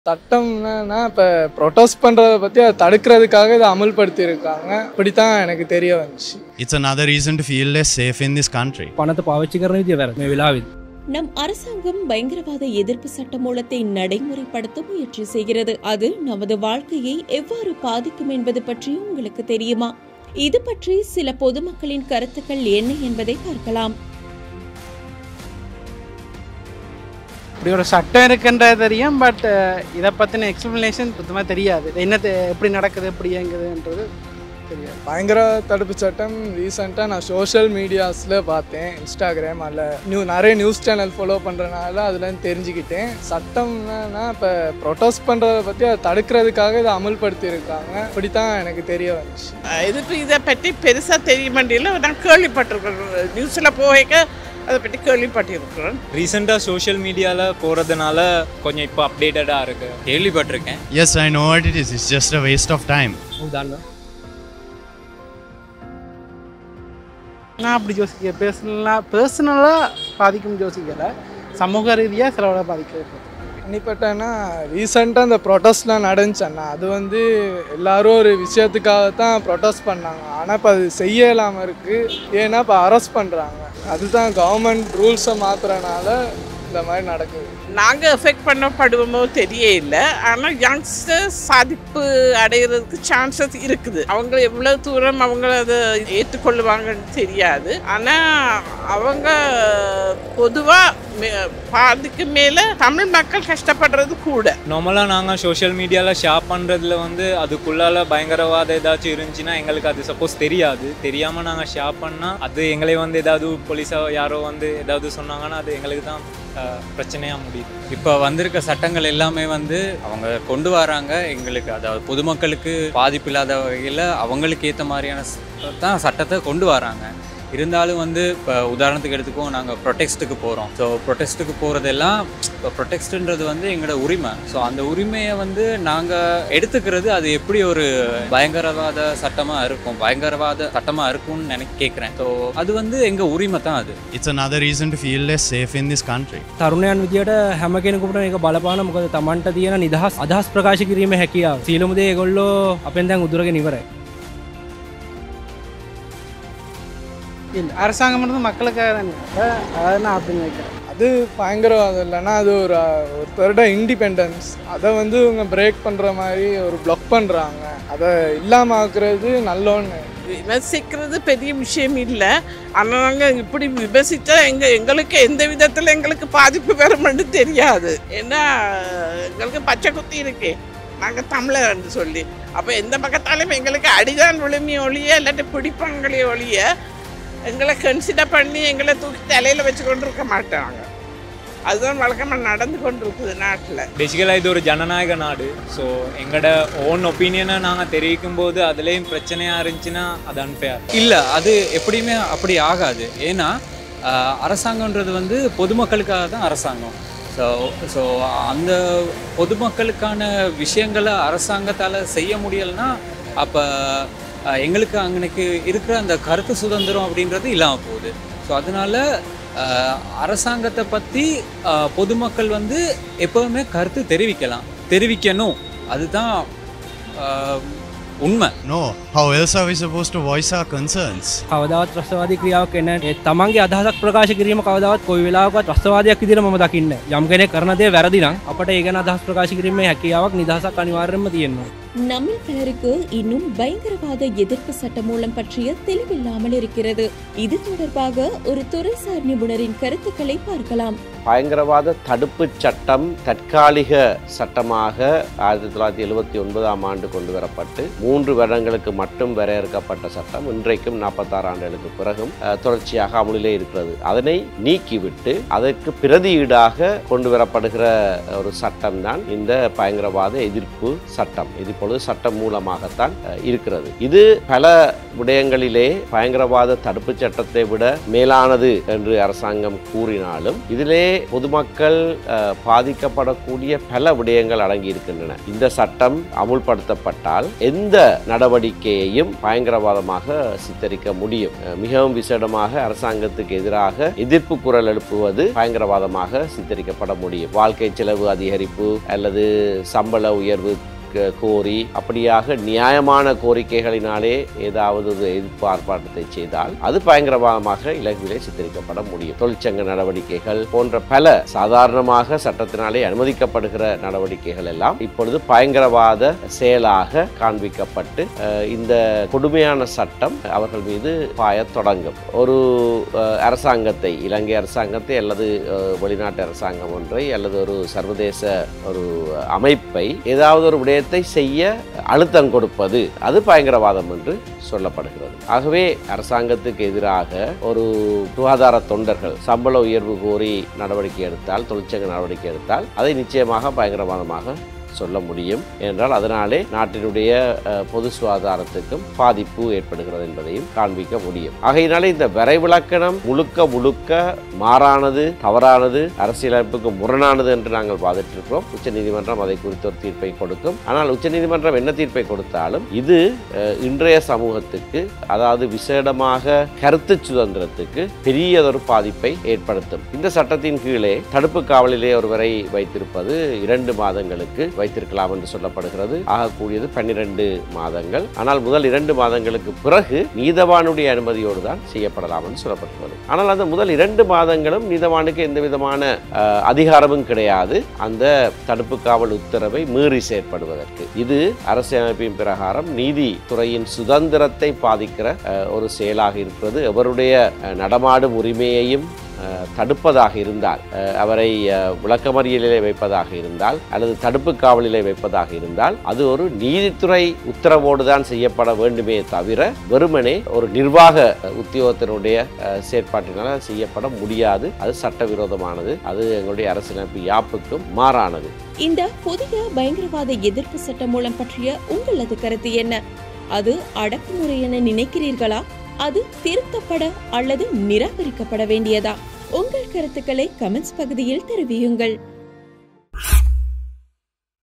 சட்டம்னா இப்போ ப்ரொட்டஸ்ட் பண்ணுறதை பற்றி அதை தடுக்கிறதுக்காக இதை அமல்படுத்தியிருக்காங்க இப்படி தான் எனக்கு தெரிய வந்துச்சு It's another reason to feel less safe in this country. පනත පාවිච්චි කරන විදිය වැර මේ වෙලාවිද. நம் அரசாங்கம் பயங்கரவாத எதிர்ப்பு சட்டமூலத்தை நடைமுறைப்படுத்த முயற்சி செய்கிறது அது நமது வாழ்க்கையை எவ்வாறு பாதிக்கும் என்பது பற்றி உங்களுக்கு தெரியுமா இது பற்றி சில பொதுமக்களின் கருத்துக்கள் என்ன என்பதை பார்க்கலாம் இப்படி ஒரு சட்டம் இருக்குன்றது தெரியும் பட் இதை பற்றின எக்ஸ்ப்ளனேஷன் சுத்தமாக தெரியாது என்ன தெ- எப்படி நடக்குது எப்படி இயங்குதுன்றது தெரியாது பயங்கர தடுப்பு சட்டம் ரீசெண்டாக நான் சோஷியல் மீடியாஸில் பார்த்தேன் இன்ஸ்டாகிராம் அதில் நியூ நிறைய நியூஸ் சேனல் ஃபாலோ பண்ணுறதுனால அதில் தெரிஞ்சுக்கிட்டேன் சட்டம்னா இப்போ ப்ரொட்டஸ்ட் பண்ணுறதை பற்றி அதை தடுக்கிறதுக்காக இதை அமல்படுத்தியிருக்காங்க இப்படி தான் எனக்கு தெரிய வந்துச்சு இதுக்கு இதை பற்றி பெருசாக தெரிய மாட்டேல நான் கேள்விப்பட்டிருக்கிறேன் நியூஸில் போக அதை பற்றி கேள்விப்பட்டிருக்கிறேன் ரீசெண்டாக சோஷியல் மீடியாவில் போகிறதுனால கொஞ்சம் இப்போ அப்டேட்டடாக இருக்குது கேள்விப்பட்டிருக்கேன் Yes, I know what it is. It's just a waste of time. දන්න நான் அப்படி யோசிக்க பர்சனலாக பர்சனலாக பாதிக்கும் யோசிக்கலை சமூக ரீதியாக சிலவோட பாதிக்கிறது தனிப்பட்டனா ரீசெண்டாக இந்த ப்ரொட்டஸ்ட்லாம் நடந்துச்சண்ணா அது வந்து எல்லாரும் ஒரு விஷயத்துக்காக தான் ப்ரொட்டஸ்ட் பண்ணாங்க ஆனால் இப்போ அது செய்ய இல்லாமல் இருக்குது ஏன்னா இப்போ அரெஸ்ட் பண்ணுறாங்க அதுதான் கவர்மெண்ட் ரூல்ஸை மாற்றுறனால இந்த மாதிரி நடக்குது நாங்கள் எஃபெக்ட் பண்ணப்படுவோமோ தெரிய இல்லை ஆனால் யங்ஸ்டர்ஸ் சாதிப்பு அடைகிறதுக்கு சான்சஸ் இருக்குது அவங்க எவ்வளோ தூரம் அவங்க அதை ஏற்றுக்கொள்ளுவாங்கன்னு தெரியாது ஆனால் அவங்க பொதுவாக பாதிக்கு மேலே தமிழ் மக்கள் கஷ்டப்படுறது கூட நார்மலாக நாங்கள் சோஷியல் மீடியாவில் ஷேர் பண்ணுறதுல வந்து அதுக்குள்ளால பயங்கரவாதம் ஏதாச்சும் இருந்துச்சுன்னா எங்களுக்கு அது சப்போஸ் தெரியாது தெரியாமல் நாங்கள் ஷேர் பண்ணால் அது எங்களை வந்து ஏதாவது போலீஸோ யாரோ வந்து ஏதாவது சொன்னாங்கன்னா அது எங்களுக்கு தான் பிரச்சனையாக முடியுது இப்போ வந்திருக்க சட்டங்கள் எல்லாமே வந்து அவங்க கொண்டு வராங்க எங்களுக்கு அதாவது பொதுமக்களுக்கு பாதிப்பு இல்லாத வகையில் அவங்களுக்கு ஏற்ற மாதிரியான ச- தான் சட்டத்தை கொண்டு வராங்க இருந்தாலும் வந்து இப்போ உதாரணத்துக்கு எடுத்துக்கோங்க நாங்கள் ப்ரொடெக்ஸ்ட்டுக்கு போகிறோம் ஸோ ப்ரொடெக்ஸ்ட்டுக்கு போகிறதெல்லாம் இப்போ ப்ரொடெக்ஸ்ட்டுன்றது வந்து எங்களோட உரிமை ஸோ அந்த உரிமையை வந்து நாங்கள் எடுத்துக்கிறது அது எப்படி ஒரு பயங்கரவாத சட்டமாக இருக்கும் பயங்கரவாத சட்டமாக இருக்கும்னு நினைக்க கேட்குறேன் ஸோ அது வந்து எங்கள் உரிமை தான் அது It's another reason to feel less safe in this country. තරුණයන් විදිට හැම කෙනෙකුට එක බලපාන මොකද තමන්ට තියෙන නිදහස් අදහස් ප්‍රකාශ කිරීම හැකියාව සීලමුදේ ගොල්ලෝ අපෙන් දැන් උදුරගෙන ඉවරයි இல்லை அரசாங்கம் வந்து மக்களுக்காக தானே அப்ப அதை நான் அப்படின்னு வைக்கிறேன் அது பயங்கரவாதம் இல்லைன்னா அது ஒரு ஒருத்தரோட இண்டிபெண்டன்ஸ் அதை வந்து இவங்க பிரேக் பண்ணுற மாதிரி ஒரு ப்ளாக் பண்ணுறாங்க அதை இல்லாமல் ஆக்குறது நல்லோன்னு விமர்சிக்கிறது பெரிய விஷயம் இல்லை ஆனால் நாங்கள் இப்படி விமர்சித்தா எங்க எங்களுக்கு எந்த விதத்தில் எங்களுக்கு பாதிப்பு வரும்னு தெரியாது ஏன்னா எங்களுக்கு பச்சை குத்தி இருக்கே நாங்கள் தமிழர்னு சொல்லி அப்போ எந்த பக்கத்தாலும் எங்களுக்கு அடிதான் விழுமி ஒழிய இல்லாட்டி பிடிப்பாங்களே ஒழிய எங்களை கன்சிடர் பண்ணி எங்களை தூக்கி தலையில் வச்சு கொண்டு இருக்க மாட்டாங்க அதுதான் வழக்கமாக நடந்து கொண்டு இருக்குது நாட்டில் பேசிக்கலாக இது ஒரு ஜனநாயக நாடு ஸோ எங்களோட ஓன் ஒப்பீனியனை நாங்கள் தெரிவிக்கும் போது அதுலேயும் பிரச்சனையாக இருந்துச்சுன்னா அது அன்ஃபேர் இல்லை அது எப்படியுமே அப்படி ஆகாது ஏன்னா ஆஹ், அரசாங்கன்றது வந்து பொதுமக்களுக்காக தான் அரசாங்கம் ஸோ ஸோ அந்த பொதுமக்களுக்கான விஷயங்களை அரசாங்கத்தால் செய்ய முடியலைன்னா அப்போ எங்களுக்கு அங்கனைக்கு இருக்கிற அந்த கருத்து சுதந்திரம் அப்படின்றது இல்லாமல் போகுது ஸோ அதனால ஆஹ், அரசாங்கத்தை பற்றி பொதுமக்கள் வந்து எப்போவுமே கருத்து தெரிவிக்கலாம் தெரிவிக்கணும் அதுதான் ஆஹ், உண்மை No, how else are we supposed to voice our concerns? කවදාවත් ත්‍රස්වාදී ක්‍රියාවක් එන්න ඒ තමන්ගේ අදහසක් ප්‍රකාශ කිරීම කවදාවත් කොයි වෙලාවකත් ත්‍රස්වාදයක් විදිහට මම දකින්නේ යම් කෙනෙක් කරන දේ වැරදි නම් අපට ඒ ගැන අදහස් ප්‍රකාශ කිරීමේ හැකියාවක් නිදහසක් අනිවාර්යයෙන්ම තියෙනවා நம்மில் பலருக்கு இன்னும் பயங்கரவாத எதிர்ப்பு சட்டமூலம் பற்றிய தெளிவில்லாமல் இருக்கிறது இது தொடர்பாக ஒரு துறைசார் நிபுணரின் கருத்துக்களை பார்க்கலாம் பயங்கரவாத தடுப்பு சட்டம் தற்காலிக சட்டமாக ஆயிரத்தி தொள்ளாயிரத்தி எழுபத்தி ஒன்பதாம் ஆண்டு கொண்டு வரப்பட்டு மூன்று வருடங்களுக்கு மட்டும் வரையறுக்கப்பட்ட சட்டம் இன்றைக்கும் நாற்பத்தாறு ஆண்டுகளுக்கு பிறகும் அஹ், தொடர்ச்சியாக அமுலிலே இருக்கிறது அதனை நீக்கிவிட்டு அதற்கு பிரதியீடாக கொண்டு வரப்படுகிற ஒரு சட்டம் தான் இந்த பயங்கரவாத எதிர்ப்பு சட்டம் இது இப்பொழுது சட்டம் மூலமாகத்தான் அஹ், இருக்கிறது இது பல விடயங்களிலே பயங்கரவாத தடுப்பு சட்டத்தை விட மேலானது என்று அரசாங்கம் கூறினாலும் இதிலே பொதுமக்கள் அஹ், பாதிக்கப்படக்கூடிய பல விடயங்கள் அடங்கி இருக்கின்றன இந்த சட்டம் அமுல்படுத்தப்பட்டால் எந்த நடவடிக்கையையும் பயங்கரவாதமாக சித்தரிக்க முடியும் அஹ், மிகவும் விசேடமாக அரசாங்கத்துக்கு எதிராக எதிர்ப்பு குரல் எழுப்புவது பயங்கரவாதமாக சித்தரிக்கப்பட முடியும் வாழ்க்கை செலவு அதிகரிப்பு அல்லது சம்பள உயர்வு க- கோரி அப்படியாக நியாயமான கோரிக்கைகளினாலே ஏதாவது ஒரு எதிர்ப்பு ஆர்ப்பாட்டத்தை செய்தால் அது பயங்கரவாதமாக இலகுவிலே சித்தரிக்கப்பட முடியும் தொழிற்சங்க நடவடிக்கைகள் போன்ற பல சாதாரணமாக சட்டத்தினாலே அனுமதிக்கப்படுகிற நடவடிக்கைகள் எல்லாம் இப்பொழுது பயங்கரவாத செயலாக காண்பிக்கப்பட்டு அஹ், இந்த கொடுமையான சட்டம் அவர்கள் மீது பாயத் தொடங்கும் ஒரு அஹ், அரசாங்கத்தை இலங்கை அரசாங்கத்தை அல்லது அஹ், வெளிநாட்டு அரசாங்கம் ஒன்றை அல்லது ஒரு சர்வதேச ஒரு அமைப்பை ஏதாவது ஒரு விடயத்தை செய்ய அழுத்தம் கொடுப்பது அது பயங்கரவாதம் என்று சொல்லப்படுகிறது ஆகவே அரசாங்கத்துக்கு எதிராக ஒரு சுகாதார தொண்டர்கள் சம்பள உயர்வு கோரி நடவடிக்கை எடுத்தால் தொழிற்சங்க நடவடிக்கை எடுத்தால் அதை நிச்சயமாக பயங்கரவாதமாக சொல்ல முடியும் என்றால் அதனாலே நாட்டினுடைய அஹ், பொது சுகாதாரத்துக்கும் பாதிப்பு ஏற்படுகிறது என்பதையும் காண்பிக்க முடியும் ஆகையினாலே இந்த வரைவிலக்கணம் முழுக்க முழுக்க மாறானது தவறானது அரசியலமைப்புக்கு முரணானது என்று நாங்கள் வாதிட்டிருக்கிறோம் உச்சநீதிமன்றம் அதை குறித்த ஒரு தீர்ப்பை கொடுக்கும் ஆனால் உச்சநீதிமன்றம் என்ன தீர்ப்பை கொடுத்தாலும் இது அஹ், இன்றைய சமூகத்துக்கு அதாவது விசேடமாக கருத்து சுதந்திரத்துக்கு பெரியதொரு பாதிப்பை ஏற்படுத்தும் இந்த சட்டத்தின் கீழே தடுப்பு காவலிலே ஒருவரை வைத்திருப்பது இரண்டு மாதங்களுக்கு வைத்திருக்கலாம் என்று சொல்லப்படுகிறது ஆகக்கூடியது பன்னிரண்டு மாதங்கள் ஆனால் முதல் இரண்டு மாதங்களுக்கு பிறகு நீதவானுடைய அனுமதியோடு தான் செய்யப்படலாம் என்று சொல்லப்படுகிறது ஆனால் அந்த முதல் இரண்டு மாதங்களும் நீதவானுக்கு எந்த விதமான அஹ், அதிகாரமும் கிடையாது அந்த தடுப்பு காவல் உத்தரவை மீறி செயற்படுவதற்கு இது அரசியலமைப்பின் பிரகாரம் நீதித்துறையின் சுதந்திரத்தை பாதிக்கிற அஹ், ஒரு செயலாக இருக்கிறது எவருடைய அஹ், நடமாடும் உரிமையையும் அஹ், தடுப்பதாக இருந்தால் அஹ், அவரை அஹ், விளக்கமறியலிலே வைப்பதாக இருந்தால் அல்லது தடுப்பு காவலிலே வைப்பதாக இருந்தால் அது ஒரு நீதித்துறை உத்தரவோடு தான் செய்யப்பட வேண்டுமே தவிர வெறுமனே ஒரு நிர்வாக அஹ், உத்தியோகத்தினுடைய அஹ், செயற்பாட்டினால செய்யப்பட முடியாது அது சட்டவிரோதமானது அது எங்களுடைய அரசியலமைப்பு யாப்புக்கும் மாறானது இந்த புதிய பயங்கரவாத எதிர்ப்பு சட்டம் மூலம் பற்றிய உங்களது கருத்து என்ன அது அடக்குமுறை என நினைக்கிறீர்களா அது திருத்தப்பட அல்லது நிராகரிக்கப்பட வேண்டியதா உங்கள் கருத்துக்களை கமெண்ட்ஸ் பகுதியில் தெரிவியுங்கள்